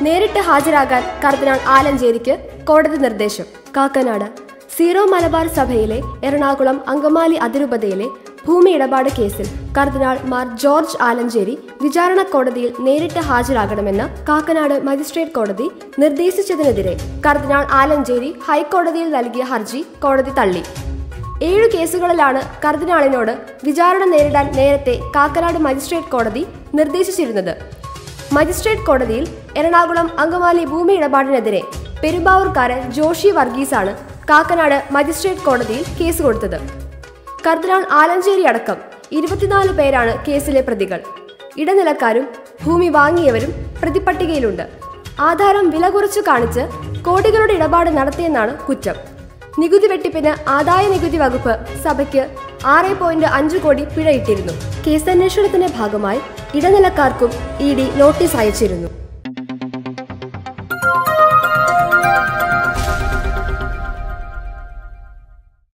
നേരിട്ട് ഹാജരാകാൻ കർദിനാൾ ആലഞ്ചേരിക്ക് കോടതി നിർദ്ദേശം കാക്കനാട് സീറോ മലബാർ സഭയിലെ എറണാകുളം അങ്കമാലി അതിരൂപതയിലെ ഭൂമി ഇടപാട് കേസിൽ കർദിനാൾ മാർ ജോർജ് ആലഞ്ചേരി വിചാരണ കോടതിയിൽ നേരിട്ട് ഹാജരാകണമെന്ന് കാക്കനാട് മജിസ്ട്രേറ്റ് കോടതി നിർദ്ദേശിച്ചതിനെതിരെ കർദിനാൾ ആലഞ്ചേരി ഹൈക്കോടതിയിൽ നൽകിയ ഹർജി കോടതി തള്ളി ഏഴു കേസുകളിലാണ് കർദിനാളിനോട് വിചാരണ നേരിടാൻ നേരത്തെ കാക്കനാട് മജിസ്ട്രേറ്റ് കോടതി നിർദ്ദേശിച്ചിരുന്നത് മജിസ്ട്രേറ്റ് കോടതിയിൽ എറണാകുളം അങ്കമാലി ഭൂമി ഇടപാടിനെതിരെ പെരുമ്പാവൂർക്കാരൻ ജോഷി വർഗീസാണ് കാക്കനാട് മജിസ്ട്രേറ്റ് കോടതിയിൽ കേസ് കൊടുത്തത് കർദിനാൾ ആലഞ്ചേരി അടക്കം ഇരുപത്തിനാല് പേരാണ് കേസിലെ പ്രതികൾ ഇടനിലക്കാരും ഭൂമി വാങ്ങിയവരും പ്രതിപട്ടികയിലുണ്ട് ആധാരം വില കുറച്ചു കാണിച്ച് കോടികളുടെ ഇടപാട് നടത്തിയെന്നാണ് കുറ്റം നികുതി വെട്ടിപ്പിന് ആദായ നികുതി വകുപ്പ് സഭയ്ക്ക് ആറ് പോയിന്റ് അഞ്ച് കോടി പിഴയിട്ടിരുന്നു കേസന്വേഷണത്തിന്റെ ഭാഗമായി ഇടനിലക്കാർക്കും ഇ ഡി നോട്ടീസ് അയച്ചിരുന്നു